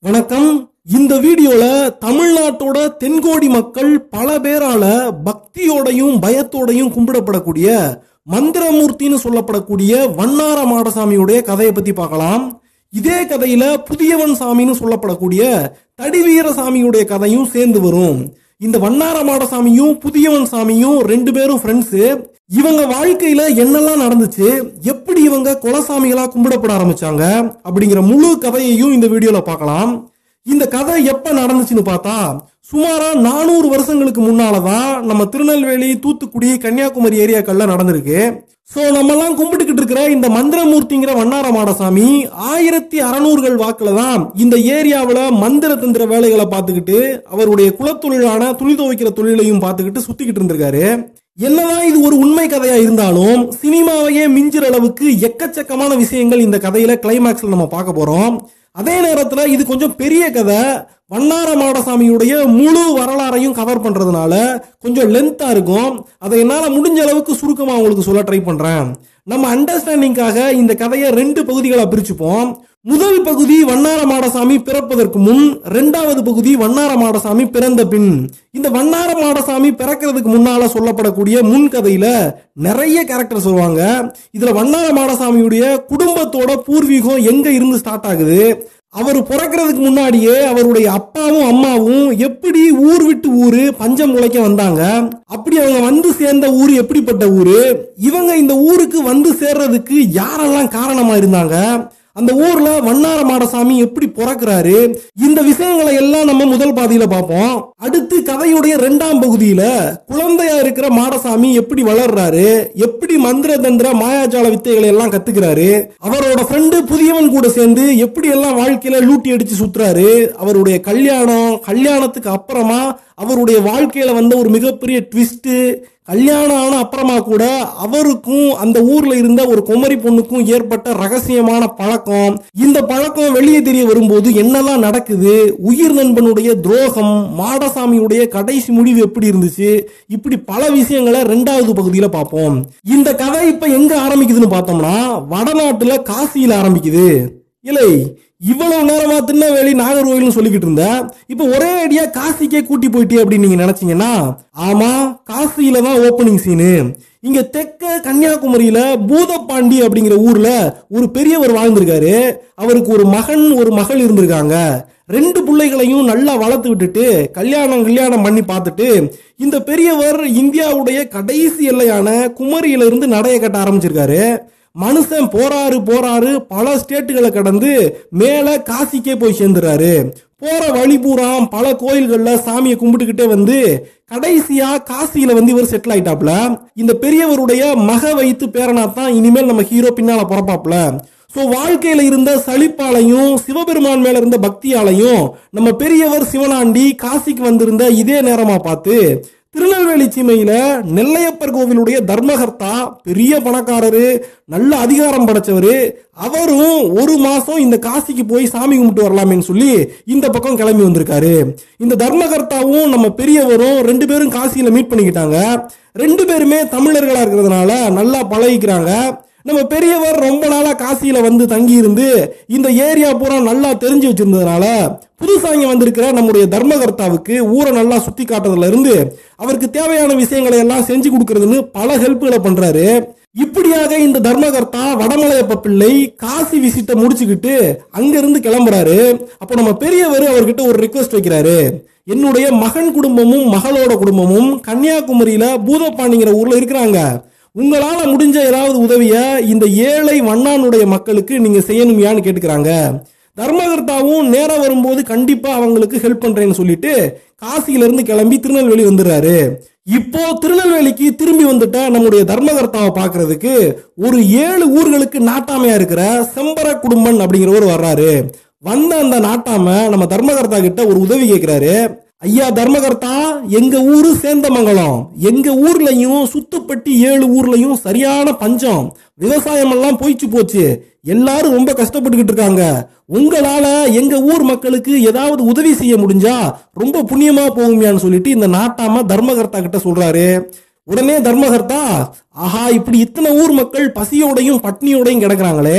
வணக்கம் இந்த வீடியோல தமிழ்நாட்டோட தென்கோடி மக்கள் பல பேரால பக்தியோடையும் பயத்தோடையும் கும்பிடப்படக்கூடிய மந்திரமூர்த்தின்னு சொல்லப்படக்கூடிய வண்ணார மாடசாமியுடைய கதையை பத்தி பார்க்கலாம் இதே கதையில புதியவன் சாமின்னு சொல்லப்படக்கூடிய தடிவீர சாமியுடைய கதையும் சேர்ந்து வரும் இந்த வண்ணார மாடசாமியும் புதியவன் சாமியும் ரெண்டு பேரும் ஃப்ரெண்ட்ஸ் இவங்க வாழ்க்கையில என்னெல்லாம் நடந்துச்சு எப்படி இவங்க குலசாமிகளா கும்பிடப்பட ஆரம்பிச்சாங்க அப்படிங்கிற முழு கதையையும் இந்த வீடியோல பார்க்கலாம் இந்த கதை எப்ப நடந்துச்சுன்னு பார்த்தா சுமாரா நானூறு வருஷங்களுக்கு முன்னாலதான் நம்ம திருநெல்வேலி தூத்துக்குடி கன்னியாகுமரி ஏரியாக்கள்ல நடந்திருக்கு சோ நம்ம எல்லாம் கும்பிட்டுக்கிட்டு இருக்கிற இந்த மந்திரமூர்த்திங்கிற வண்ணார மாடசாமி ஆயிரத்தி அறநூறுகள் வாக்குல தான் இந்த ஏரியாவுல மந்திர தந்திர வேலைகளை பார்த்துக்கிட்டு அவருடைய குலத்தொழிலான துணி துவைக்கிற தொழிலையும் பார்த்துக்கிட்டு சுத்திக்கிட்டு இருந்திருக்காரு என்னதான் இது ஒரு உண்மை கதையா இருந்தாலும் சினிமாவையே மிஞ்சுற அளவுக்கு எக்கச்சக்கமான விஷயங்கள் இந்த கதையில கிளைமேக்ஸ்ல நம்ம பார்க்க போறோம் அதே நேரத்துல இது கொஞ்சம் பெரிய கதை வண்ணார மாடசாமியுடைய முழு வரலாறையும் கவர் பண்றதுனால கொஞ்சம் லென்த்தா இருக்கும் அதை என்னால முடிஞ்ச அளவுக்கு சுருக்கமா உங்களுக்கு சொல்ல ட்ரை பண்றேன் நம்ம அண்டர்ஸ்டாண்டிங்காக இந்த கதையை ரெண்டு பகுதிகளா பிரிச்சுப்போம் முதல் பகுதி வண்ணார மாடசாமி பிறப்பதற்கு முன் ரெண்டாவது பகுதி வண்ணார மாடசாமி பிறந்த பின் இந்த வண்ணார மாடசாமி பிறக்கிறதுக்கு முன்னால சொல்லப்படக்கூடிய முன் கதையில நிறைய கேரக்டர் சொல்லுவாங்க இதுல வண்ணார மாடசாமியுடைய குடும்பத்தோட பூர்வீகம் எங்க இருந்து ஸ்டார்ட் ஆகுது அவர் பிறக்கிறதுக்கு முன்னாடியே அவருடைய அப்பாவும் அம்மாவும் எப்படி ஊர் விட்டு ஊரு பஞ்சம் முளைக்க வந்தாங்க அப்படி அவங்க வந்து சேர்ந்த ஊர் எப்படிப்பட்ட ஊரு இவங்க இந்த ஊருக்கு வந்து சேர்றதுக்கு யாரெல்லாம் காரணமா இருந்தாங்க அந்த ஊர்ல வண்ணார மாடசாமி எப்படி பிறக்கிறாரு இந்த விஷயங்களை எல்லாம் நம்ம முதல் பாதியில பார்ப்போம் அடுத்து கதையுடைய இரண்டாம் பகுதியில குழந்தையா இருக்கிற மாடசாமி எப்படி வளர்றாரு எப்படி மந்திர தந்திர மாயாஜால வித்தைகளை எல்லாம் கத்துக்கிறாரு அவரோட ஃப்ரெண்டு புதியவன் கூட சேர்ந்து எப்படி எல்லாம் வாழ்க்கையில லூட்டி அடிச்சு சுத்துறாரு அவருடைய கல்யாணம் கல்யாணத்துக்கு அப்புறமா அவருடைய வாழ்க்கையில வந்த ஒரு மிகப்பெரிய ட்விஸ்ட் கல்யாணம் ஆன அப்புறமா கூட அவருக்கும் அந்த ஊர்ல இருந்த ஒரு குமரி பொண்ணுக்கும் ஏற்பட்ட ரகசியமான பழக்கம் இந்த பழக்கம் வெளியே தெரிய வரும்போது என்னெல்லாம் நடக்குது உயிர் நண்பனுடைய துரோகம் மாடசாமியுடைய கடைசி முடிவு எப்படி இருந்துச்சு இப்படி பல விஷயங்களை ரெண்டாவது பகுதியில பார்ப்போம் இந்த கதை இப்ப எங்க ஆரம்பிக்குதுன்னு பார்த்தோம்னா வடநாட்டுல காசியில ஆரம்பிக்குது இல்லை இவ்வளவு நேரமா திருநெல்வேலி நாகர்கோவில்னு சொல்லிக்கிட்டு இருந்த இப்ப ஒரே அடியா காசிக்கே கூட்டி போயிட்டே அப்படின்னு நீங்க நினைச்சீங்கன்னா ஆமா காசியில தான் ஓப்பனிங் சீனு இங்க தெற்க கன்னியாகுமரியில பூதப்பாண்டி அப்படிங்கிற ஊர்ல ஒரு பெரியவர் வாழ்ந்திருக்காரு அவருக்கு ஒரு மகன் ஒரு மகள் இருந்திருக்காங்க ரெண்டு பிள்ளைகளையும் நல்லா வளர்த்து விட்டுட்டு கல்யாணம் கல்யாணம் பண்ணி பார்த்துட்டு இந்த பெரியவர் இந்தியாவுடைய கடைசி எல்லையான குமரியில இருந்து நடைய கட்ட ஆரம்பிச்சிருக்காரு மனுஷன் போறாரு போறாரு பல ஸ்டேட்டுகளை கடந்து மேல காசிக்கே போய் சேர்ந்துறாரு போற வழி பூரா பல கோயில்கள்ல சாமியை கும்பிட்டுக்கிட்டே வந்து கடைசியா காசியில வந்து இவர் செட்டில் ஆயிட்டாப்ல இந்த பெரியவருடைய மக வைத்து பேரனா தான் இனிமேல் நம்ம ஹீரோ பின்னால பிறப்பாப்ல சோ வாழ்க்கையில இருந்த சலிப்பாலையும் சிவபெருமான் மேல இருந்த பக்தியாலையும் நம்ம பெரியவர் சிவனாண்டி காசிக்கு வந்திருந்த இதே நேரமா பார்த்து திருநெல்வேலி சீமையில நெல்லையப்பர் கோவிலுடைய தர்மகர்த்தா பெரிய பணக்காரரு நல்ல அதிகாரம் படைச்சவரு அவரும் ஒரு மாசம் இந்த காசிக்கு போய் சாமி கும்பிட்டு வரலாமேன்னு சொல்லி இந்த பக்கம் கிளம்பி வந்திருக்காரு இந்த தர்மகர்த்தாவும் நம்ம பெரியவரும் ரெண்டு பேரும் காசியில மீட் பண்ணிக்கிட்டாங்க ரெண்டு பேருமே தமிழர்களா இருக்கிறதுனால நல்லா பழகிக்கிறாங்க நம்ம பெரியவர் ரொம்ப நாளா காசியில வந்து தங்கி இருந்து இந்த ஏரியா பூரா நல்லா தெரிஞ்சு வச்சிருந்ததுனால புதுசா இங்க வந்திருக்கிற நம்முடைய தர்மகர்த்தாவுக்கு ஊரை நல்லா சுத்தி காட்டுறதுல இருந்து அவருக்கு தேவையான விஷயங்களை எல்லாம் செஞ்சு கொடுக்கறதுன்னு பல ஹெல்ப்களை பண்றாரு இப்படியாக இந்த தர்மகர்த்தா வடமலையப்ப பிள்ளை காசி விசிட்ட முடிச்சுக்கிட்டு அங்க இருந்து கிளம்புறாரு அப்போ நம்ம பெரியவர் அவர்கிட்ட ஒரு ரிக்வெஸ்ட் வைக்கிறாரு என்னுடைய மகன் குடும்பமும் மகளோட குடும்பமும் கன்னியாகுமரியில பூதப்பாண்டிங்கிற ஊர்ல இருக்கிறாங்க உங்களால முடிஞ்ச ஏதாவது உதவிய இந்த ஏழை வண்ணானுடைய மக்களுக்கு நீங்க செய்யணுமியான்னு கேட்டுக்கிறாங்க தர்மகர்த்தாவும் நேரம் வரும்போது கண்டிப்பா அவங்களுக்கு ஹெல்ப் பண்றேன்னு சொல்லிட்டு காசியில இருந்து கிளம்பி திருநெல்வேலி வந்துடுறாரு இப்போ திருநெல்வேலிக்கு திரும்பி வந்துட்ட நம்முடைய தர்மகர்த்தாவை பாக்குறதுக்கு ஒரு ஏழு ஊர்களுக்கு நாட்டாமையா இருக்கிற செம்பர குடும்பன் அப்படிங்கிறவர் வர்றாரு வந்த அந்த நாட்டாம நம்ம தர்மகர்த்தா கிட்ட ஒரு உதவி கேட்கிறாரு ஐயா தர்மகர்த்தா எங்க ஊரு சேந்தமங்கலம் எங்க ஊர்லயும் சுத்துப்பட்டி ஏழு ஊர்லயும் சரியான பஞ்சம் விவசாயம் எல்லாம் போயிச்சு போச்சு எல்லாரும் ரொம்ப கஷ்டப்பட்டுக்கிட்டு இருக்காங்க உங்களால எங்க ஊர் மக்களுக்கு ஏதாவது உதவி செய்ய முடிஞ்சா ரொம்ப புண்ணியமா போகுமியான்னு சொல்லிட்டு இந்த நாட்டாம தர்மகர்த்தா கிட்ட சொல்றாரு உடனே தர்மகர்த்தா ஆஹா இப்படி இத்தனை ஊர் மக்கள் பசியோடையும் பட்னியோடையும் கிடக்குறாங்களே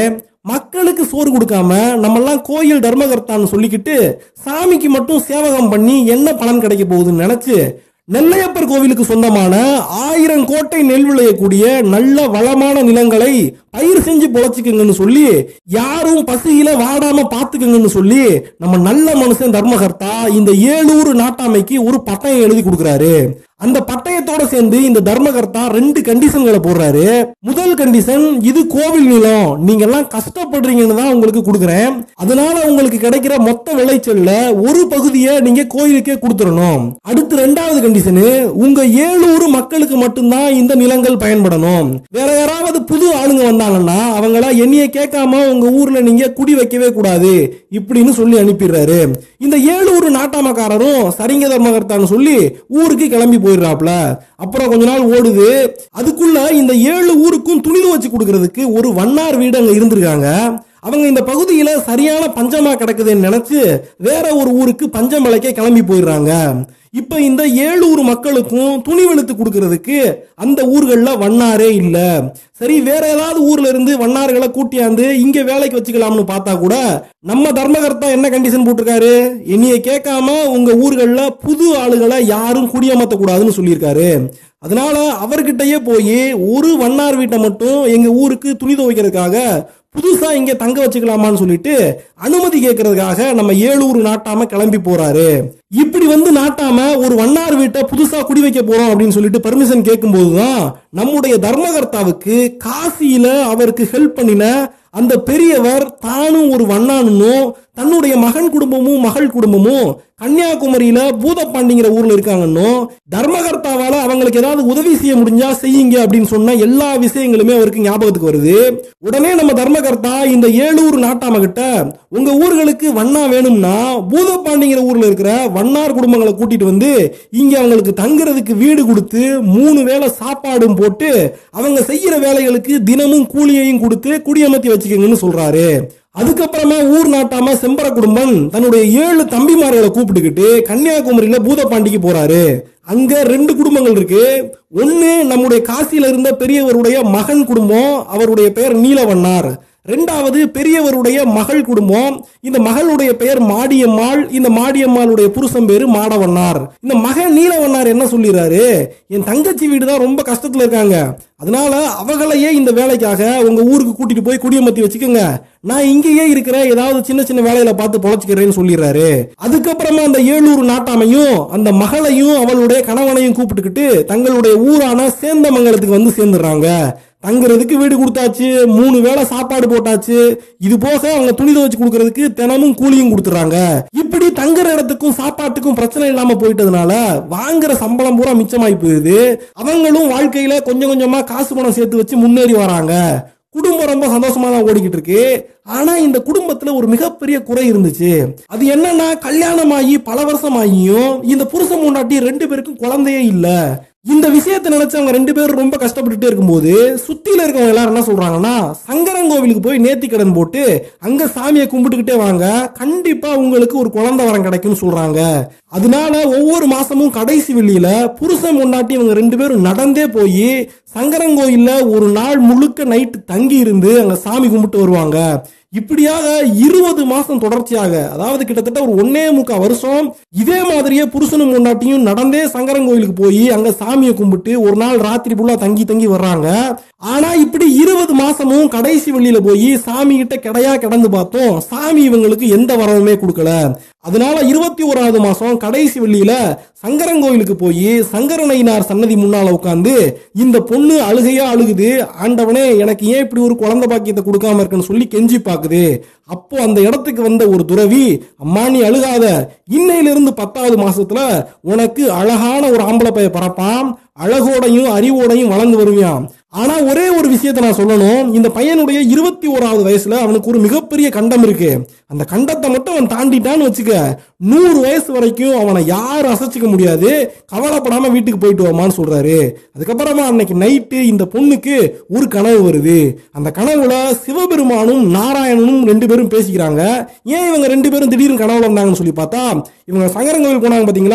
மக்களுக்கு சோறு கொடுக்காம நம்மெல்லாம் கோயில் தர்மகர்த்தான்னு சொல்லிக்கிட்டு சாமிக்கு மட்டும் சேவகம் பண்ணி என்ன பலன் கிடைக்க போகுதுன்னு நினைச்சு நெல்லையப்பர் கோவிலுக்கு சொந்தமான ஆயிரம் கோட்டை நெல் விளையக்கூடிய நல்ல வளமான நிலங்களை பயிர் செஞ்சு பொழைச்சிக்கங்கன்னு சொல்லி யாரும் பசியில வாடாம பாத்துக்கங்கன்னு சொல்லி நம்ம நல்ல மனுஷன் தர்மகர்த்தா இந்த ஏழூர் நாட்டாமைக்கு ஒரு பட்டயம் எழுதி கொடுக்கறாரு அந்த பட்டயத்தோட சேர்ந்து இந்த தர்மகர்த்தா ரெண்டு கண்டிஷன்களை போடுறாரு முதல் கண்டிஷன் இது கோவில் நிலம் நீங்க எல்லாம் கஷ்டப்படுறீங்கன்னு தான் உங்களுக்கு கொடுக்குறேன் அதனால உங்களுக்கு கிடைக்கிற மொத்த விளைச்சல்ல ஒரு பகுதியை நீங்க கோயிலுக்கே கொடுத்துடணும் அடுத்து ரெண்டாவது கண்டிஷனு உங்க ஏழூர் மக்களுக்கு மட்டும்தான் இந்த நிலங்கள் பயன்படணும் வேற யாராவது புது ஆளுங்க வந்தாங்கன்னா அவங்கள என்னைய கேட்காம உங்க ஊர்ல நீங்க குடி வைக்கவே கூடாது இப்படின்னு சொல்லி அனுப்பிடுறாரு இந்த ஏழூர் நாட்டாமக்காரரும் சரிங்க தர்மகர்த்தான்னு சொல்லி ஊருக்கு கிளம்பி போயிடுறாப்ல அப்புறம் கொஞ்ச நாள் ஓடுது அதுக்குள்ள இந்த ஏழு ஊருக்கும் துணிது வச்சு கொடுக்கறதுக்கு ஒரு வண்ணார் வீடு அங்க இருந்திருக்காங்க அவங்க இந்த பகுதியில சரியான பஞ்சமா கிடக்குதுன்னு நினைச்சு வேற ஒரு ஊருக்கு பஞ்சமலைக்கே கிளம்பி போயிடுறாங்க இப்ப இந்த ஏழூர் மக்களுக்கும் துணி வெளுத்து கொடுக்கறதுக்கு அந்த ஊர்கள்ல வண்ணாரே இல்ல சரி வேற ஏதாவது ஊர்ல இருந்து வண்ணார்களை கூட்டியாந்து இங்க வேலைக்கு வச்சுக்கலாம்னு பார்த்தா கூட நம்ம தர்மகர்த்தா என்ன கண்டிஷன் போட்டிருக்காரு என்னைய கேட்காம உங்க ஊர்கள்ல புது ஆளுகளை யாரும் குடியமர்த்த கூடாதுன்னு சொல்லியிருக்காரு அதனால அவர்கிட்டயே போய் ஒரு வண்ணார் வீட்டை மட்டும் எங்க ஊருக்கு துணி துவைக்கிறதுக்காக புதுசா இங்க தங்க வச்சுக்கலாமான்னு சொல்லிட்டு அனுமதி கேட்கறதுக்காக நம்ம ஏழூர் நாட்டாம கிளம்பி போறாரு இப்படி வந்து நாட்டாம ஒரு வண்ணார் வீட்டை புதுசா குடி வைக்க போறோம் அப்படின்னு சொல்லிட்டு பர்மிஷன் கேட்கும் போதுதான் நம்முடைய தர்மகர்த்தாவுக்கு காசியில அவருக்கு ஹெல்ப் பண்ணின அந்த பெரியவர் தானும் ஒரு வண்ணானுன்னும் தன்னுடைய மகன் குடும்பமும் மகள் குடும்பமும் கன்னியாகுமரியில பூதப்பாண்டிங்கிற ஊர்ல இருக்காங்கன்னும் தர்மகர்த்தாவால அவங்களுக்கு ஏதாவது உதவி செய்ய முடிஞ்சா செய்யுங்க அப்படின்னு சொன்ன எல்லா விஷயங்களுமே அவருக்கு ஞாபகத்துக்கு வருது உடனே நம்ம தர்மகர்த்தா இந்த ஏழூர் நாட்டாம கிட்ட உங்க ஊர்களுக்கு வண்ணா வேணும்னா பூதப்பாண்டிங்கிற ஊர்ல இருக்கிற வண்ணார் குடும்பங்களை கூட்டிட்டு வந்து இங்க அவங்களுக்கு தங்குறதுக்கு வீடு கொடுத்து மூணு வேளை சாப்பாடும் போட்டு அவங்க செய்யற வேலைகளுக்கு தினமும் கூலியையும் கொடுத்து குடியமர்த்தி வச்சுக்கோங்கன்னு சொல்றாரு அதுக்கப்புறமா ஊர் நாட்டாம செம்பர குடும்பம் தன்னுடைய ஏழு தம்பிமார்களை கூப்பிட்டுக்கிட்டு கன்னியாகுமரியில பூதப்பாண்டிக்கு போறாரு அங்க ரெண்டு குடும்பங்கள் இருக்கு ஒன்னு நம்முடைய காசியில இருந்த பெரியவருடைய மகன் குடும்பம் அவருடைய பெயர் நீலவண்ணார் ரெண்டாவது பெரியவருடைய மகள் குடும்பம் இந்த மகளுடைய பெயர் மாடியம்மாள் இந்த மாடியம்மாளுடைய புருஷன் பேரு மாடவண்ணார் இந்த மகன் நீலவண்ணார் என்ன சொல்லிடுறாரு என் தங்கச்சி வீடு தான் ரொம்ப கஷ்டத்துல இருக்காங்க அதனால அவங்களையே இந்த வேலைக்காக உங்க ஊருக்கு கூட்டிட்டு போய் குடியமர்த்தி வச்சுக்கோங்க நான் இங்கேயே இருக்கிற ஏதாவது சின்ன சின்ன வேலையில பார்த்து பொழைச்சிக்கிறேன்னு சொல்லிடுறாரு அதுக்கப்புறமா அந்த ஏழூர் நாட்டாமையும் அந்த மகளையும் அவளுடைய கணவனையும் கூப்பிட்டுக்கிட்டு தங்களுடைய ஊரான சேந்தமங்கலத்துக்கு வந்து சேர்ந்துடுறாங்க தங்குறதுக்கு வீடு கொடுத்தாச்சு மூணு வேளை சாப்பாடு போட்டாச்சு இது போக அவங்க துணி துவைச்சு கொடுக்கறதுக்கு தினமும் கூலியும் கொடுத்துறாங்க இப்படி தங்குற இடத்துக்கும் சாப்பாட்டுக்கும் பிரச்சனை இல்லாம போயிட்டதுனால வாங்குற சம்பளம் பூரா மிச்சமாயி போயிருது அவங்களும் வாழ்க்கையில கொஞ்சம் கொஞ்சமா காசு பணம் சேர்த்து வச்சு முன்னேறி வராங்க குடும்பம் ரொம்ப சந்தோஷமா தான் ஓடிக்கிட்டு இருக்கு ஆனா இந்த குடும்பத்துல ஒரு மிகப்பெரிய குறை இருந்துச்சு அது என்னன்னா கல்யாணம் ஆகி பல வருஷம் ஆகியும் இந்த புருஷன் முன்னாட்டி ரெண்டு பேருக்கும் குழந்தையே இல்ல இந்த விஷயத்தை நினைச்சு அவங்க ரெண்டு பேரும் ரொம்ப கஷ்டப்பட்டுட்டே இருக்கும்போது சுத்தியில இருக்கவங்க எல்லாரும் என்ன சொல்றாங்கன்னா சங்கரங்கோவிலுக்கு போய் நேர்த்தி கடன் போட்டு அங்க சாமியை கும்பிட்டுக்கிட்டே வாங்க கண்டிப்பா உங்களுக்கு ஒரு குழந்தை வரம் கிடைக்கும்னு சொல்றாங்க அதனால ஒவ்வொரு மாசமும் கடைசி வெள்ளியில புருஷன் முன்னாட்டி இவங்க ரெண்டு பேரும் நடந்தே போய் சங்கரங்கோயில்ல ஒரு நாள் முழுக்க நைட்டு தங்கி இருந்து அங்க சாமி கும்பிட்டு வருவாங்க இப்படியாக இருபது மாசம் தொடர்ச்சியாக அதாவது கிட்டத்தட்ட ஒரு ஒன்னே முக்கால் வருஷம் இதே மாதிரியே புருஷனும் முன்னாட்டியும் நடந்தே சங்கரன் கோயிலுக்கு போய் அங்க சாமியை கும்பிட்டு ஒரு நாள் ராத்திரி ஃபுல்லா தங்கி தங்கி வர்றாங்க ஆனா இப்படி இருபது மாசமும் கடைசி வெள்ளியில போய் சாமி கிட்ட கிடையா கிடந்து பார்த்தோம் சாமி இவங்களுக்கு எந்த வரவுமே கொடுக்கல அதனால இருபத்தி ஓராவது மாசம் கடைசி வெள்ளியில சங்கரன் கோயிலுக்கு போய் சங்கரனைனார் சன்னதி முன்னால உட்காந்து இந்த பொண்ணு அழுகையா அழுகுது ஆண்டவனே எனக்கு ஏன் இப்படி ஒரு குழந்தை பாக்கியத்தை கொடுக்காம இருக்குன்னு சொல்லி கெஞ்சி பாக்குது அப்போ அந்த இடத்துக்கு வந்த ஒரு துறவி அம்மா நீ அழுகாத இன்னையிலிருந்து பத்தாவது மாசத்துல உனக்கு அழகான ஒரு ஆம்பளை பைய பறப்பான் அழகோடையும் அறிவோடையும் வளர்ந்து வருவியாம் ஆனா ஒரே ஒரு விஷயத்தை நான் சொல்லணும் இந்த பையனுடைய இருபத்தி ஓராவது வயசுல அவனுக்கு ஒரு மிகப்பெரிய கண்டம் இருக்கு அந்த கண்டத்தை மட்டும் அவன் தாண்டிட்டான்னு வச்சுக்க நூறு வயசு வரைக்கும் அவனை யாரும் அசைச்சிக்க முடியாது கவலைப்படாம வீட்டுக்கு போயிட்டு வாமான்னு சொல்றாரு அதுக்கப்புறமா அன்னைக்கு நைட்டு இந்த பொண்ணுக்கு ஒரு கனவு வருது அந்த கனவுல சிவபெருமானும் நாராயணனும் ரெண்டு பேரும் பேசிக்கிறாங்க ஏன் இவங்க ரெண்டு பேரும் திடீர்னு கனவுல வந்தாங்கன்னு சொல்லி பார்த்தா இவங்க சங்கரன் கோவில் போனாங்க பாத்தீங்களா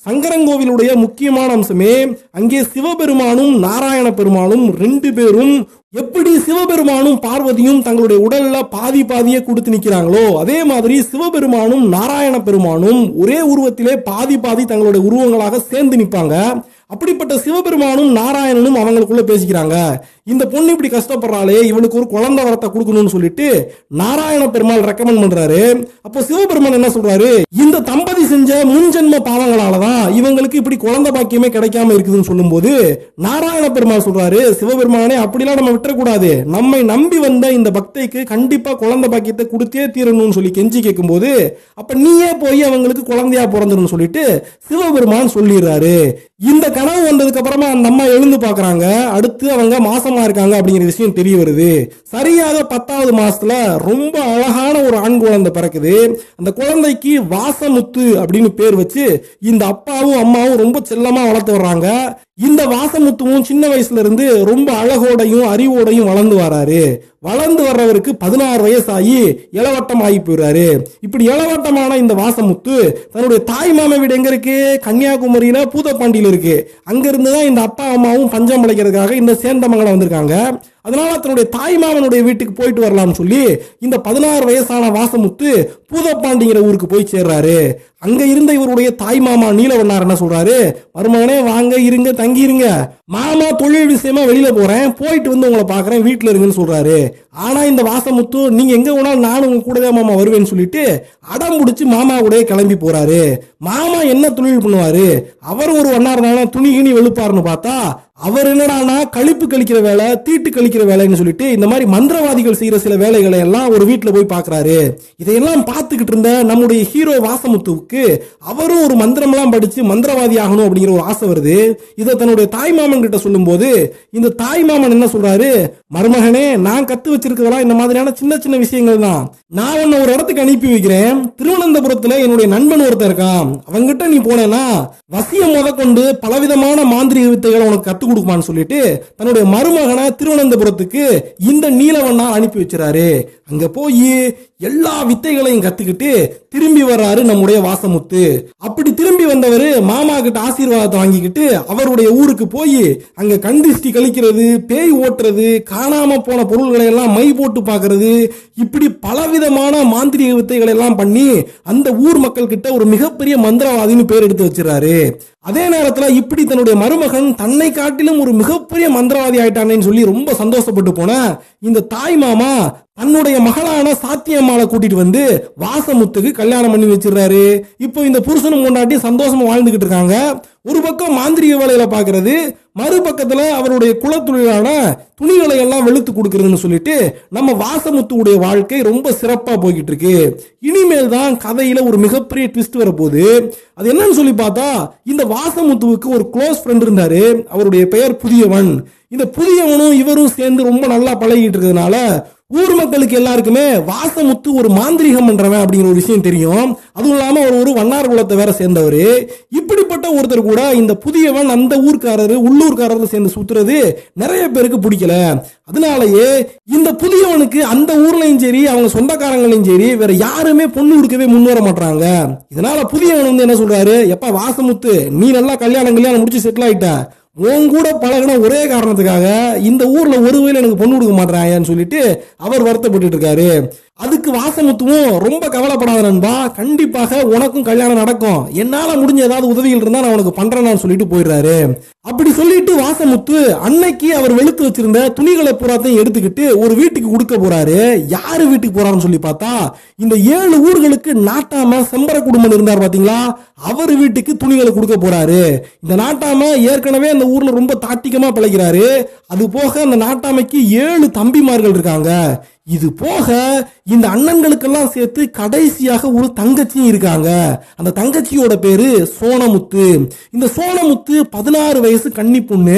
சங்கரங்கோவிலுடைய முக்கியமான அம்சமே அங்கே சிவபெருமானும் நாராயண பெருமானும் ரெண்டு பேரும் எப்படி சிவபெருமானும் பார்வதியும் தங்களுடைய உடல்ல பாதி பாதியே கொடுத்து நிக்கிறாங்களோ அதே மாதிரி சிவபெருமானும் நாராயண பெருமானும் ஒரே உருவத்திலே பாதி பாதி தங்களுடைய உருவங்களாக சேர்ந்து நிற்பாங்க அப்படிப்பட்ட சிவபெருமானும் நாராயணனும் அவங்களுக்குள்ள பேசிக்கிறாங்க இந்த பொண்ணு இப்படி கஷ்டப்படுறாளே இவளுக்கு ஒரு குழந்தை வரத்தை கொடுக்கணும்னு சொல்லிட்டு நாராயண பெருமாள் ரெக்கமெண்ட் பண்றாரு அப்போ சிவபெருமான் என்ன சொல்றாரு இந்த தம்பதி செஞ்ச முன்ஜென்ம பாவங்களாலதான் இவங்களுக்கு இப்படி குழந்தை பாக்கியமே கிடைக்காம இருக்குதுன்னு சொல்லும்போது நாராயண பெருமாள் சொல்றாரு சிவபெருமானே அப்படிலாம் நம்ம விட்டுறக்கூடாது நம்மை நம்பி வந்த இந்த பக்தைக்கு கண்டிப்பா குழந்தை பாக்கியத்தை கொடுத்தே தீரணும்னு சொல்லி கெஞ்சி கேட்கும்போது அப்ப நீயே போய் அவங்களுக்கு குழந்தையா பிறந்துடும் சொல்லிட்டு சிவபெருமான் சொல்லிடுறாரு இந்த கனவு வந்ததுக்கு அப்புறமா அந்த அம்மா எழுந்து பாக்குறாங்க அடுத்து அவங்க மாசமா இருக்காங்க அப்படிங்கிற விஷயம் தெரிய வருது சரியாக பத்தாவது மாசத்துல ரொம்ப அழகான ஒரு ஆண் குழந்தை பிறக்குது அந்த குழந்தைக்கு வாசமுத்து அப்படின்னு பேர் வச்சு இந்த அப்பாவும் அம்மாவும் ரொம்ப செல்லமா வளர்த்து வர்றாங்க இந்த வாசமுத்துவும் சின்ன வயசுல இருந்து ரொம்ப அழகோடையும் அறிவோடையும் வளர்ந்து வராரு வளர்ந்து வர்றவருக்கு பதினாறு வயசாகி இளவட்டம் ஆகி போயிடுறாரு இப்படி இளவட்டமான இந்த வாசமுத்து தன்னுடைய தாய் மாமா வீடு எங்க இருக்கு கன்னியாகுமரியில பூதப்பாண்டியில இருக்கு அங்க இருந்து தான் இந்த அப்பா அம்மாவும் பஞ்சம் பிழைக்கிறதுக்காக இந்த சேந்தமங்கலம் வந்திருக்காங்க அதனால தன்னுடைய தாய் மாமனுடைய வீட்டுக்கு போயிட்டு வரலாம்னு சொல்லி இந்த பதினாறு வயசான வாசமுத்து பூதப்பாண்டிங்கிற ஊருக்கு போய் சேர்றாரு அங்க இருந்த இவருடைய தாய் மாமா நீலவண்ணார் என்ன சொல்றாரு மருமகனே வாங்க இருங்க தங்கி இருங்க மாமா தொழில் விஷயமா வெளியில போறேன் போயிட்டு வந்து உங்களை பாக்குறேன் வீட்டுல இருங்கன்னு சொல்றாரு ஆனா இந்த வாசமுத்து நீங்க எங்க வேணாலும் நானும் உங்க கூடவே மாமா வருவேன்னு சொல்லிட்டு அடம் பிடிச்சு மாமா கூட கிளம்பி போறாரு மாமா என்ன தொழில் பண்ணுவாரு அவர் ஒரு வண்ணார் துணி கிணி வெளுப்பாருன்னு பார்த்தா அவர் என்னடானா கழிப்பு கழிக்கிற வேலை தீட்டு கழிக்கிற வேலைன்னு சொல்லிட்டு இந்த மாதிரி மந்திரவாதிகள் செய்யற சில வேலைகளை எல்லாம் ஒரு வீட்டுல போய் பாக்குறாரு இதையெல்லாம் பார்த்துக்கிட்டு இருந்த நம்முடைய ஹீரோ வாசமுத்துவுக்கு அவரும் ஒரு மந்திரம்லாம் படிச்சு மந்திரவாதி ஆகணும் அப்படிங்கிற ஒரு ஆசை வருது இதை தன்னுடைய தாய் மாமன் கிட்ட சொல்லும்போது இந்த தாய் மாமன் என்ன சொல்றாரு மருமகனே நான் கத்து வச்சிருக்கிறதெல்லாம் இந்த மாதிரியான சின்ன சின்ன விஷயங்கள் தான் நான் உன்னை ஒரு இடத்துக்கு அனுப்பி வைக்கிறேன் திருவனந்தபுரத்துல என்னுடைய நண்பன் ஒருத்தன் இருக்கான் அவங்கிட்ட நீ போனேன்னா வசியம் முத கொண்டு பலவிதமான மாந்திரிக வித்தைகளை உனக்கு கத்து கொடுக்குமான்னு சொல்லிட்டு தன்னுடைய மருமகனை திருவனந்தபுரத்துக்கு இந்த நீலவண்ணா அனுப்பி வச்சிறாரு அங்க போய் எல்லா வித்தைகளையும் கத்துக்கிட்டு திரும்பி வர்றாரு நம்முடைய வாசமுத்து அப்படி திரும்பி வந்தவர் மாமா கிட்ட ஆசீர்வாதத்தை வாங்கிக்கிட்டு அவருடைய ஊருக்கு போய் அங்க கண்டிஷ்டி கழிக்கிறது பேய் ஓட்டுறது காணாம போன பொருள்களை எல்லாம் மை போட்டு பாக்குறது இப்படி பலவிதமான மாந்திரிக வித்தைகளை எல்லாம் பண்ணி அந்த ஊர் மக்கள் கிட்ட ஒரு மிகப்பெரிய மந்திரவாதின்னு பேர் எடுத்து வச்சிடறாரு அதே நேரத்துல இப்படி தன்னுடைய மருமகன் தன்னை காட்டிலும் ஒரு மிகப்பெரிய மந்திரவாதி ஆயிட்டானேன்னு சொல்லி ரொம்ப சந்தோஷப்பட்டு போன இந்த தாய் மாமா தன்னுடைய மகளான சாத்தியம்மாளை கூட்டிட்டு வந்து வாசமுத்துக்கு கல்யாணம் பண்ணி வச்சிடுறாரு இப்போ இந்த புருஷனும் கொண்டாட்டி சந்தோஷமா வாழ்ந்துகிட்டு இருக்காங்க ஒரு பக்கம் மாந்திரிக வேலையில பாக்குறது மறுபக்கத்துல அவருடைய குலத்தொழிலான துணிகளை எல்லாம் வெளுத்து கொடுக்கறதுன்னு சொல்லிட்டு நம்ம வாசமுத்துவுடைய வாழ்க்கை ரொம்ப சிறப்பா போய்கிட்டு இருக்கு இனிமேல் தான் கதையில ஒரு மிகப்பெரிய ட்விஸ்ட் வரப்போகுது அது என்னன்னு சொல்லி பார்த்தா இந்த வாசமுத்துவுக்கு ஒரு க்ளோஸ் ஃப்ரெண்ட் இருந்தாரு அவருடைய பெயர் புதியவன் இந்த புதியவனும் இவரும் சேர்ந்து ரொம்ப நல்லா பழகிட்டு இருக்கிறதுனால ஊர் மக்களுக்கு எல்லாருக்குமே வாசமுத்து ஒரு மாந்திரிகம் பண்றவன் அப்படிங்கிற ஒரு விஷயம் தெரியும் அதுவும் இல்லாம அவர் ஒரு வண்ணார் குலத்தை வேற சேர்ந்தவர் இப்படிப்பட்ட ஒருத்தர் கூட இந்த புதியவன் அந்த ஊர்க்காரரு உள்ளூர்காரர் சேர்ந்து சுத்துறது நிறைய பேருக்கு பிடிக்கல அதனாலயே இந்த புதியவனுக்கு அந்த ஊர்லயும் சரி அவங்க சொந்தக்காரங்களையும் சரி வேற யாருமே பொண்ணு கொடுக்கவே முன் வர மாட்டாங்க இதனால புதியவன் வந்து என்ன சொல்றாரு எப்ப வாசமுத்து நீ நல்லா கல்யாணம் கல்யாணம் முடிச்சு செட்டில் ஆயிட்ட உன் கூட பழகின ஒரே காரணத்துக்காக இந்த ஊர்ல ஒரு வேளை எனக்கு பொண்ணு கொடுக்க மாட்டேறான்னு சொல்லிட்டு அவர் வருத்தப்பட்டு இருக்காரு அதுக்கு வாசமுத்துவும் ரொம்ப கவலைப்படாத நண்பா கண்டிப்பாக உனக்கும் கல்யாணம் நடக்கும் என்னால முடிஞ்ச ஏதாவது உதவிகள் இருந்தா நான் உனக்கு பண்றேன்னு சொல்லிட்டு போயிடுறாரு அப்படி சொல்லிட்டு வாசமுத்து அன்னைக்கு அவர் வெளுத்து வச்சிருந்த துணிகளை பூராத்தையும் எடுத்துக்கிட்டு ஒரு வீட்டுக்கு கொடுக்க போறாரு யாரு வீட்டுக்கு போறாருன்னு சொல்லி பார்த்தா இந்த ஏழு ஊர்களுக்கு நாட்டாம செம்பர குடும்பம் இருந்தார் பாத்தீங்களா அவர் வீட்டுக்கு துணிகளை கொடுக்க போறாரு இந்த நாட்டாம ஏற்கனவே அந்த ஊர்ல ரொம்ப தாட்டிக்கமா பிழைக்கிறாரு அது போக அந்த நாட்டாமைக்கு ஏழு தம்பிமார்கள் இருக்காங்க இது போக இந்த அண்ணன்களுக்கெல்லாம் சேர்த்து கடைசியாக ஒரு தங்கச்சியும் இருக்காங்க அந்த தங்கச்சியோட பேரு சோனமுத்து இந்த சோனமுத்து பதினாறு வயசு கன்னி பொண்ணு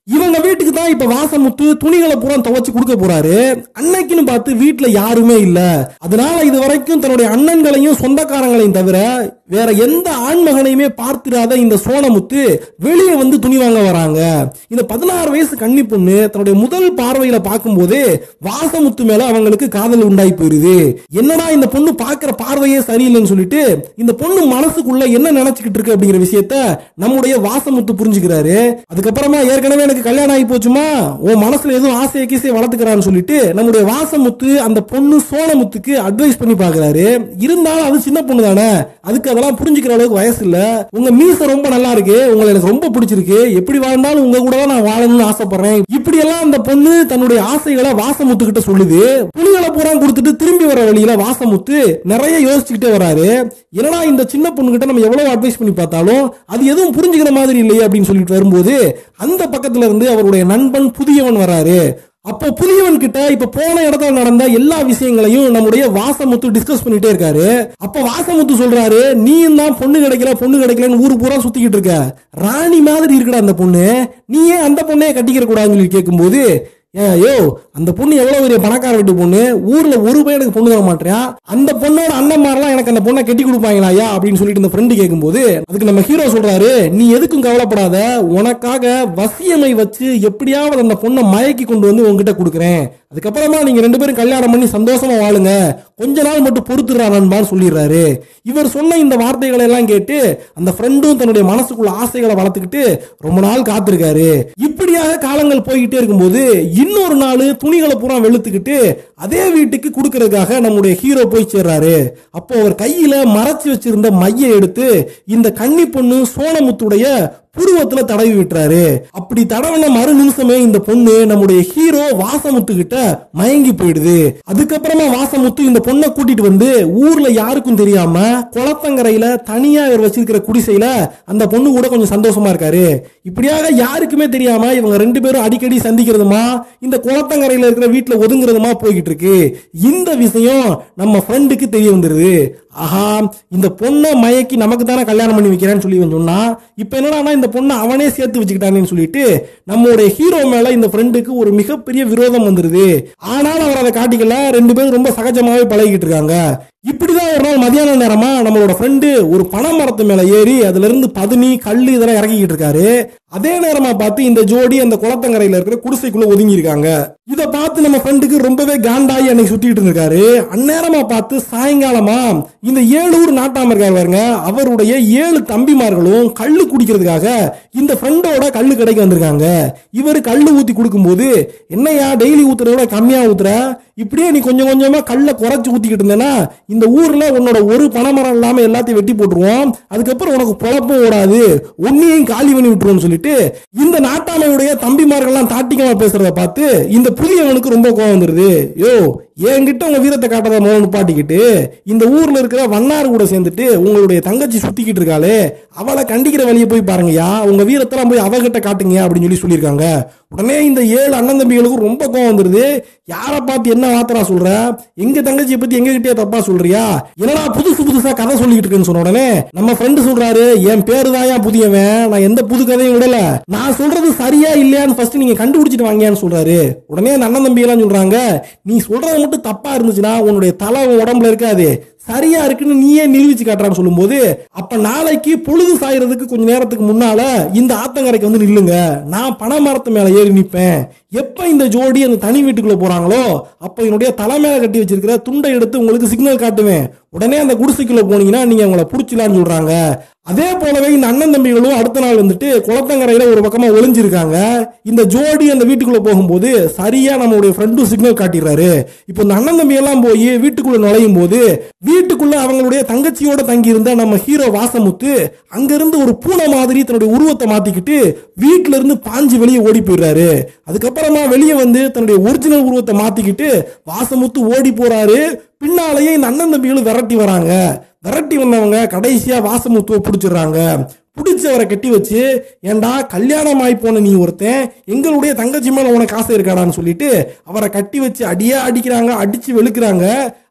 இவங்க வீட்டுக்கு தான் இப்ப வாசமுத்து துணிகளை பூரா துவைச்சு கொடுக்க போறாரு அன்னைக்குன்னு பார்த்து வீட்டுல யாருமே இல்ல அதனால இது வரைக்கும் தன்னுடைய அண்ணன்களையும் சொந்தக்காரங்களையும் தவிர வேற எந்த ஆண்மகனையுமே பார்த்திராத இந்த சோனமுத்து வெளியே வந்து துணி வாங்க வராங்க இந்த பதினாறு வயசு கன்னி பொண்ணு தன்னுடைய முதல் பார்வையில பார்க்கும்போது வாசமுத்து மேல அவங்களுக்கு காதல் உண்டாகி போயிருது என்னடா இந்த பொண்ணு பார்க்கிற பார்வையே சரியில்லைன்னு சொல்லிட்டு இந்த பொண்ணு மனசுக்குள்ள என்ன நினைச்சுக்கிட்டு இருக்கு அப்படிங்கிற விஷயத்த நம்முடைய வாசமுத்து புரிஞ்சுக்கிறாரு அதுக்கப்புறமா ஏற்கனவே எனக்கு கல்யாணம் ஆகி போச்சுமா உன் மனசுல எதுவும் ஆசையை கீசையை வளர்த்துக்கிறான்னு சொல்லிட்டு நம்முடைய வாசமுத்து அந்த பொண்ணு சோனமுத்துக்கு அட்வைஸ் பண்ணி பாக்குறாரு இருந்தாலும் அது சின்ன பொண்ணு தானே அதுக்கு அதெல்லாம் புரிஞ்சுக்கிற அளவுக்கு வயசு இல்ல உங்க மீச ரொம்ப நல்லா இருக்கு உங்களை எனக்கு ரொம்ப பிடிச்சிருக்கு எப்படி வாழ்ந்தாலும் உங்க கூட தான் நான் வாழணும்னு ஆசைப்படுறேன் இப்படி எல்லாம் அந்த பொண்ணு தன்னுடைய ஆசைகளை வாசமுத்து கிட்ட சொல்லுது துணிகளை பூரா கொடுத்துட்டு திரும்பி வர வழியில வாசமுத்து நிறைய யோசிச்சுக்கிட்டே வராரு என்னடா இந்த சின்ன பொண்ணு கிட்ட நம்ம எவ்வளவு அட்வைஸ் பண்ணி பார்த்தாலும் அது எதுவும் புரிஞ்சுக்கிற மாதிரி இல்லையே அப்படின்னு சொல்லிட்டு வரும்போது அந்த பக்கத்துல இருந்து அவருடைய நண்பன் புதியவன் வராரு அப்போ புதியவன் கிட்ட இப்ப போன இடத்துல நடந்த எல்லா விஷயங்களையும் நம்முடைய வாசமுத்து டிஸ்கஸ் பண்ணிட்டே இருக்காரு அப்ப வாசமுத்து சொல்றாரு நீயும் தான் பொண்ணு கிடைக்கல பொண்ணு கிடைக்கலன்னு ஊரு பூரா சுத்திக்கிட்டு இருக்க ராணி மாதிரி இருக்குடா அந்த பொண்ணு நீ ஏன் அந்த பொண்ணையே கட்டிக்கிற கூடாதுன்னு சொல்லி கேட்கும்போது ஏன் யோ அந்த பொண்ணு எவ்வளவு பெரிய பணக்கார வீட்டு பொண்ணு ஊர்ல ஒரு பையனுக்கு பொண்ணு தர மாட்டேன் அந்த பொண்ணோட அண்ணன்மாரெல்லாம் எனக்கு அந்த பொண்ணை கட்டி கொடுப்பாங்களா ஐயா அப்படின்னு சொல்லிட்டு இந்த ஃப்ரெண்டு கேட்கும்போது அதுக்கு நம்ம ஹீரோ சொல்றாரு நீ எதுக்கும் கவலைப்படாத உனக்காக வசியமை வச்சு எப்படியாவது அந்த பொண்ணை மயக்கி கொண்டு வந்து உங்ககிட்ட கொடுக்குறேன் அதுக்கப்புறமா நீங்க ரெண்டு பேரும் கல்யாணம் பண்ணி சந்தோஷமா வாழுங்க கொஞ்ச நாள் மட்டும் பொறுத்துறா நண்பான்னு சொல்லிடுறாரு இவர் சொன்ன இந்த வார்த்தைகளை எல்லாம் கேட்டு அந்த ஃப்ரெண்டும் தன்னுடைய மனசுக்குள்ள ஆசைகளை வளர்த்துக்கிட்டு ரொம்ப நாள் காத்திருக்காரு இப்படியாக காலங்கள் போய்கிட்டே இருக்கும்போது இன்னொரு நாள் துணிகளை பூரா வெளுத்துக்கிட்டு அதே வீட்டுக்கு கொடுக்கறதுக்காக நம்முடைய ஹீரோ போய் சேர்றாரு அப்போ அவர் கையில மறைச்சு வச்சிருந்த மைய எடுத்து இந்த கன்னி பொண்ணு சோனமுத்துடைய புருவத்துல தடவி விட்டுறாரு அப்படி தடவின மறு நிமிஷமே இந்த பொண்ணு நம்முடைய ஹீரோ வாசமுத்து கிட்ட மயங்கி போயிடுது அதுக்கப்புறமா வாசமுத்து இந்த பொண்ணை கூட்டிட்டு வந்து ஊர்ல யாருக்கும் தெரியாம குளத்தங்கரையில தனியா இவர் வச்சிருக்கிற குடிசையில அந்த பொண்ணு கூட கொஞ்சம் சந்தோஷமா இருக்காரு இப்படியாக யாருக்குமே தெரியாம இவங்க ரெண்டு பேரும் அடிக்கடி சந்திக்கிறதுமா இந்த குளத்தங்கரையில இருக்கிற வீட்டுல ஒதுங்குறதுமா போய்கிட்டு இருக்கு இந்த விஷயம் நம்ம ஃப்ரெண்டுக்கு தெரிய வந்துருது ஆஹா இந்த பொண்ணை மயக்கி நமக்கு தானே கல்யாணம் பண்ணி வைக்கிறேன்னு சொல்லி இவன் சொன்னா இப்ப என்னடா இந்த பொண்ணை அவனே சேர்த்து வச்சுக்கிட்டானேன்னு சொல்லிட்டு நம்மளுடைய ஹீரோ மேல இந்த ஃப்ரெண்டுக்கு ஒரு மிகப்பெரிய விரோதம் வந்துருது ஆனாலும் அவர் அதை காட்டிக்கல ரெண்டு பேரும் ரொம்ப சகஜமாவே பழகிட்டு இருக்காங்க இப்படிதான் ஒரு நாள் மதியான நேரமா நம்மளோட ஃப்ரெண்டு ஒரு பனை மரத்து மேல ஏறி அதுல இருந்து பதுனி கல்லு இதெல்லாம் இறக்கிக்கிட்டு இருக்காரு அதே நேரமா பார்த்து இந்த ஜோடி அந்த குளத்தங்கரையில இருக்கிற குடிசைக்குள்ள ஒதுங்கி இருக்காங்க இத பார்த்து நம்ம ஃப்ரெண்டுக்கு ரொம்பவே காண்டாயி அன்னைக்கு சுத்திட்டு இருந்திருக்காரு அந்நேரமா பார்த்து சாயங்காலமா இந்த ஏழூர் நாட்டாம இருக்காரு பாருங்க அவருடைய ஏழு தம்பிமார்களும் கள்ளு குடிக்கிறதுக்காக இந்த ஃப்ரெண்டோட கள்ளு கடைக்கு வந்திருக்காங்க இவர் கள்ளு ஊத்தி கொடுக்கும்போது என்னையா டெய்லி ஊத்துறத விட கம்மியா ஊத்துற இப்படியே நீ கொஞ்சம் கொஞ்சமா கல்ல குறைச்சு ஊத்திக்கிட்டு இருந்தேன்னா இந்த ஊர்ல உன்னோட ஒரு பனைமரம் இல்லாம எல்லாத்தையும் வெட்டி போட்டுருவோம் அதுக்கப்புறம் உனக்கு பொழப்பும் ஓடாது உன்னையும் காலி பண்ணி விட்டுருவோம்னு சொல்லிட்டு இந்த நாட்டாமையுடைய தம்பிமார்கள்லாம் தாட்டிக்கமா பேசுறத பார்த்து இந்த புதியவனுக்கு ரொம்ப கோவம் வந்துருது யோ என்கிட்ட உங்க வீரத்தை காட்டாத மோகன் பாட்டிக்கிட்டு இந்த ஊர்ல இருக்கிற வண்ணார் கூட சேர்ந்துட்டு உங்களுடைய தங்கச்சி சுத்திக்கிட்டு இருக்காளே அவளை கண்டிக்கிற வழியை போய் பாருங்கய்யா உங்க வீரத்தெல்லாம் போய் அவகிட்ட காட்டுங்க அப்படின்னு சொல்லி சொல்லியிருக்காங்க உடனே இந்த ஏழு அண்ணன் தம்பிகளுக்கும் ரொம்ப கோவம் வந்துருது யாரை பார்த்து என்ன வார்த்தரா சொல்ற எங்க தங்கச்சியை பத்தி எங்க கிட்டே தப்பா சொல்றியா என்னடா புதுசு புதுசா கதை சொல்லிட்டு இருக்கேன்னு சொன்ன உடனே நம்ம ஃப்ரெண்டு சொல்றாரு என் பேரு தான் புதியவன் நான் எந்த புது கதையும் விடல நான் சொல்றது சரியா இல்லையான்னு ஃபர்ஸ்ட் நீங்க கண்டுபிடிச்சிட்டு வாங்கன்னு சொல்றாரு உடனே அந்த அண்ணன் தம்பி எல்லாம் சொல்றாங்க நீ சொல்றது மட்டும் தப்பா இருந்துச்சுன்னா உன்னுடைய தலை உன் உடம்புல இருக்காது சரியா இருக்குன்னு நீயே நிரூபிச்சு காட்டுறான்னு சொல்லும்போது அப்ப நாளைக்கு பொழுது சாயறதுக்கு கொஞ்ச நேரத்துக்கு முன்னால இந்த ஆத்தங்கரைக்கு வந்து நில்லுங்க நான் பனை மரத்து மேல ஏறி நிப்பேன் எப்ப இந்த ஜோடி அந்த தனி வீட்டுக்குள்ள போறாங்களோ அப்ப என்னுடைய தலை மேல கட்டி வச்சிருக்கிற துண்டை எடுத்து உங்களுக்கு சிக்னல் காட்டுவேன் உடனே அந்த குடிசைக்குள்ள போனீங்கன்னா நீங்க அவங்கள புடிச்சலான்னு சொல்றாங்க அதே போலவே இந்த அண்ணன் தம்பிகளும் அடுத்த நாள் வந்துட்டு குளத்தங்கரையில ஒரு பக்கமா ஒளிஞ்சிருக்காங்க இந்த ஜோடி அந்த வீட்டுக்குள்ள போகும்போது சரியா நம்மளுடைய ஃப்ரெண்டும் சிக்னல் காட்டிடுறாரு இப்போ இந்த அண்ணன் தம்பி எல்லாம் போய் வீட்டுக்குள்ள நுழையும் போது வீட்டுக்குள்ள அவங்களுடைய தங்கச்சியோட தங்கி இருந்த நம்ம ஹீரோ வாசமுத்து அங்கிருந்து ஒரு பூனை மாதிரி தன்னுடைய உருவத்தை மாத்திக்கிட்டு வீட்டுல இருந்து பாஞ்சு வெளியே ஓடி போயிடுறாரு அதுக்கப்புறமா வெளியே வந்து தன்னுடைய ஒரிஜினல் உருவத்தை மாத்திக்கிட்டு வாசமுத்து ஓடி போறாரு பின்னாலேயே இந்த அண்ணன் தம்பிகளும் விரட்டி வராங்க விரட்டி வந்தவங்க கடைசியா வாசமுத்துவை பிடிச்சிடுறாங்க பிடிச்சவரை கட்டி வச்சு ஏண்டா கல்யாணம் ஆகி போன நீ ஒருத்தன் எங்களுடைய தங்கச்சி மேல உனக்கு ஆசை இருக்காடான்னு சொல்லிட்டு அவரை கட்டி வச்சு அடியா அடிக்கிறாங்க அடிச்சு வெளுக்கிறாங்க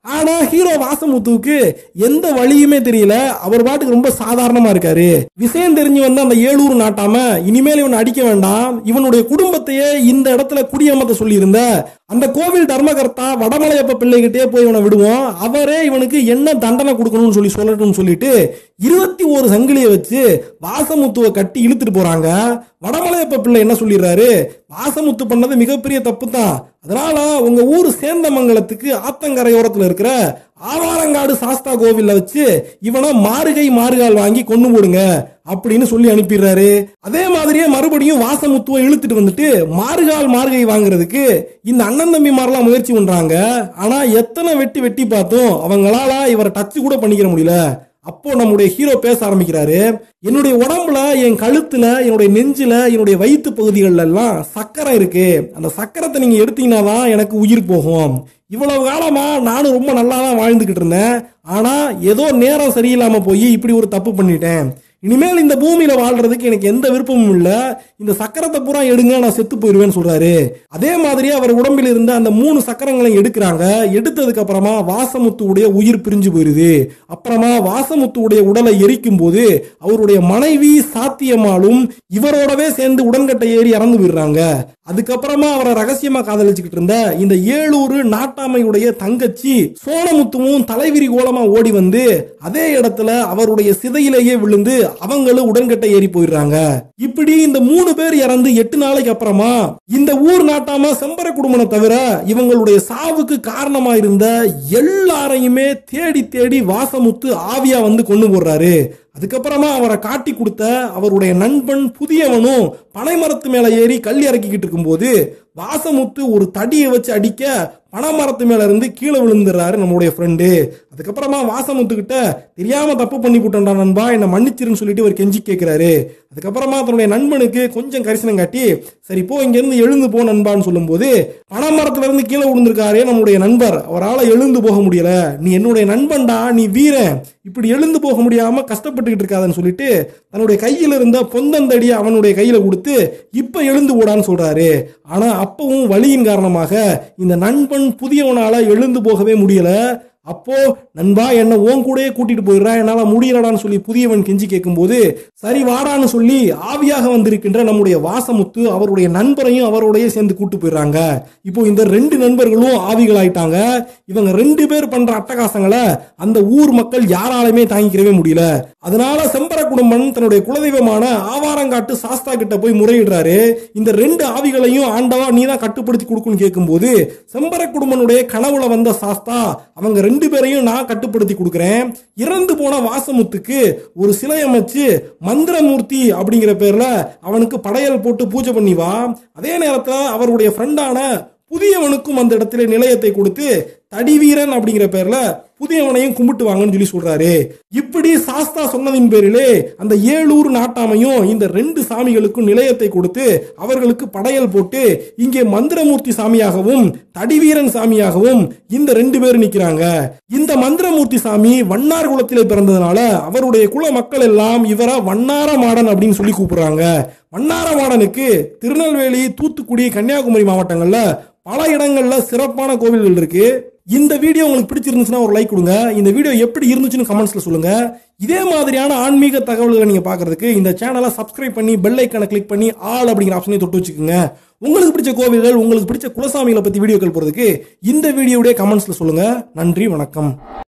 ஆனா ஹீரோ வாசமுத்துவுக்கு எந்த வழியுமே தெரியல அவர் பாட்டுக்கு ரொம்ப சாதாரணமா இருக்காரு விஷயம் தெரிஞ்சு வந்த அந்த ஏழூர் நாட்டாம இனிமேல் இவனை அடிக்க வேண்டாம் இவனுடைய குடும்பத்தையே இந்த இடத்துல குடியமர்த்த சொல்லியிருந்த அந்த கோவில் தர்மகர்த்தா வடமலையப்ப பிள்ளைகிட்டே போய் இவனை விடுவோம் அவரே இவனுக்கு என்ன தண்டனை கொடுக்கணும்னு சொல்லி சொல்லட்டும்னு சொல்லிட்டு இருபத்தி ஒரு சங்கிலியை வச்சு வாசமுத்துவை கட்டி இழுத்துட்டு போறாங்க வடமலையப்ப பிள்ளை என்ன சொல்லிடுறாரு வாசமுத்து பண்ணது மிகப்பெரிய தப்பு தான் அதனால உங்க ஊர் சேந்தமங்கலத்துக்கு ஆத்தங்கரையோரத்துல இருக்கிற ஆவாரங்காடு சாஸ்தா கோவில்ல வச்சு இவனை மாறுகை மாறுகால் வாங்கி கொண்டு போடுங்க அப்படின்னு சொல்லி அனுப்பிடுறாரு அதே மாதிரியே மறுபடியும் வாசமுத்துவை இழுத்துட்டு வந்துட்டு மாறுகால் மாறுகை வாங்குறதுக்கு இந்த அண்ணன் தம்பி மாதிரிலாம் முயற்சி பண்றாங்க ஆனா எத்தனை வெட்டி வெட்டி பார்த்தும் அவங்களால இவரை டச் கூட பண்ணிக்கிற முடியல அப்போ நம்முடைய ஹீரோ பேச ஆரம்பிக்கிறாரு என்னுடைய உடம்புல என் கழுத்துல என்னுடைய நெஞ்சில என்னுடைய வயிற்று பகுதிகள்ல எல்லாம் சக்கரை இருக்கு அந்த சக்கரத்தை நீங்க எடுத்தீங்கன்னா தான் எனக்கு உயிர் போகும் இவ்வளவு காலமா நானும் ரொம்ப நல்லா தான் வாழ்ந்துகிட்டு இருந்தேன் ஆனா ஏதோ நேரம் சரியில்லாம போய் இப்படி ஒரு தப்பு பண்ணிட்டேன் இனிமேல் இந்த பூமியில வாழ்றதுக்கு எனக்கு எந்த விருப்பமும் இல்ல இந்த சக்கரத்தை பூரா எடுங்க நான் செத்து போயிருவேன்னு சொல்றாரு அதே மாதிரி அவர் உடம்பில் இருந்த அந்த மூணு சக்கரங்களை எடுக்கிறாங்க எடுத்ததுக்கு அப்புறமா வாசமுத்துவுடைய உயிர் பிரிஞ்சு போயிருது அப்புறமா வாசமுத்துவுடைய உடலை எரிக்கும் போது அவருடைய மனைவி சாத்தியமாலும் இவரோடவே சேர்ந்து உடன்கட்டை ஏறி இறந்து போயிடுறாங்க அதுக்கப்புறமா அவரை ரகசியமா காதலிச்சுக்கிட்டு இருந்த இந்த ஏழூர் நாட்டாமையுடைய தங்கச்சி சோனமுத்துவும் தலைவிரி கோலமா ஓடி வந்து அதே இடத்துல அவருடைய சிதையிலேயே விழுந்து அவங்களும் உடன்கட்டை ஏறி போயிடுறாங்க இப்படி இந்த மூணு பேர் இறந்து எட்டு நாளைக்கு அப்புறமா இந்த ஊர் நாட்டாம செம்பர குடும்பனை தவிர இவங்களுடைய சாவுக்கு காரணமா இருந்த எல்லாரையுமே தேடி தேடி வாசமுத்து ஆவியா வந்து கொண்டு போடுறாரு அதுக்கப்புறமா அவரை காட்டி கொடுத்த அவருடைய நண்பன் புதியவனும் பனைமரத்து மேல ஏறி கல் இறக்கிக்கிட்டு இருக்கும்போது வாசமுத்து ஒரு தடியை வச்சு அடிக்க பனைமரத்து மேல இருந்து கீழே விழுந்துடுறாரு நம்மளுடைய ஃப்ரெண்டு அதுக்கப்புறமா வாசமுத்து கிட்ட தெரியாம தப்பு பண்ணி போட்டேன்டா நண்பா என்ன மன்னிச்சிருன்னு சொல்லிட்டு அவர் கெஞ்சி கேட்கிறாரு அதுக்கப்புறமா தன்னுடைய நண்பனுக்கு கொஞ்சம் கரிசனம் காட்டி சரி போ இங்க இருந்து எழுந்து போ நண்பான்னு சொல்லும்போது பனைமரத்துல இருந்து கீழே விழுந்திருக்காரே நம்முடைய நண்பர் அவரால் எழுந்து போக முடியல நீ என்னுடைய நண்பன்டா நீ வீரன் இப்படி எழுந்து போக முடியாம கஷ்டப்பட்டுக்கிட்டு இருக்காதுன்னு சொல்லிட்டு தன்னுடைய கையில இருந்த பொந்தந்தடியை அவனுடைய கையில கொடுத்து இப்ப எழுந்து ஓடான்னு சொல்றாரு ஆனா அப்பவும் வலியின் காரணமாக இந்த நண்பன் புதியவனால எழுந்து போகவே முடியல அப்போ நண்பா என்ன உன் கூடயே கூட்டிட்டு போயிடுறா என்னால முடியலடான்னு சொல்லி புதியவன் கெஞ்சி கேட்கும்போது சரி வாடான்னு சொல்லி ஆவியாக வந்திருக்கின்ற நம்முடைய வாசமுத்து அவருடைய நண்பரையும் அவரோடய சேர்ந்து கூட்டு போயிடுறாங்க இப்போ இந்த ரெண்டு நண்பர்களும் ஆவிகள் ஆயிட்டாங்க இவங்க ரெண்டு பேர் பண்ற அட்டகாசங்களை அந்த ஊர் மக்கள் யாராலுமே தாங்கிக்கிறவே முடியல அதனால செம்பர குடும்பம் தன்னுடைய குலதெய்வமான ஆவாரங்காட்டு சாஸ்தா கிட்ட போய் முறையிடுறாரு இந்த ரெண்டு ஆவிகளையும் ஆண்டவா நீ தான் கட்டுப்படுத்தி கொடுக்குன்னு கேட்கும்போது செம்பர குடும்பனுடைய கனவுல வந்த சாஸ்தா அவங்க ரெண்டு பேரையும் நான் கட்டுப்படுத்தி கொடுக்குறேன் இறந்து போன வாசமுத்துக்கு ஒரு சிலை அமைச்சு மந்திரமூர்த்தி அப்படிங்கிற பேர்ல அவனுக்கு படையல் போட்டு பூஜை பண்ணி வா அதே நேரத்துல அவருடைய ஃப்ரெண்டான புதியவனுக்கும் அந்த இடத்துல நிலையத்தை கொடுத்து தடிவீரன் அப்படிங்கிற பேர்ல புதியவனையும் கும்பிட்டு வாங்கன்னு சொல்லி சொல்றாரு இப்படி சாஸ்தா சொன்னதின் பேரிலே அந்த ஏழூர் நாட்டாமையும் இந்த ரெண்டு சாமிகளுக்கும் நிலையத்தை கொடுத்து அவர்களுக்கு படையல் போட்டு இங்கே மந்திரமூர்த்தி சாமியாகவும் தடிவீரன் சாமியாகவும் இந்த ரெண்டு பேர் நிக்கிறாங்க இந்த மந்திரமூர்த்தி சாமி வண்ணார் குலத்திலே பிறந்ததுனால அவருடைய குல மக்கள் எல்லாம் இவரை வண்ணார மாடன் அப்படின்னு சொல்லி கூப்பிடுறாங்க வண்ணார மாடனுக்கு திருநெல்வேலி தூத்துக்குடி கன்னியாகுமரி மாவட்டங்கள்ல பல இடங்கள்ல சிறப்பான கோவில்கள் இருக்கு இந்த வீடியோ உங்களுக்கு பிடிச்சிருந்துச்சுன்னா ஒரு லைக் கொடுங்க இந்த வீடியோ எப்படி இருந்துச்சுன்னு கமெண்ட்ஸ்ல சொல்லுங்க இதே மாதிரியான ஆன்மீக தகவல்களை நீங்க பாக்குறதுக்கு இந்த சேனலை சப்ஸ்கிரைப் பண்ணி பெல் ஐக்கனை கிளிக் பண்ணி ஆல் அப்படிங்கிற ஆப்ஷனையும் தொட்டு வச்சுக்கோங்க உங்களுக்கு பிடிச்ச கோவில்கள் உங்களுக்கு பிடிச்ச குலசாமிகளை பத்தி வீடியோக்கள் போறதுக்கு இந்த வீடியோடைய கமெண்ட்ஸ்ல சொல்லுங்க நன்றி வணக்கம்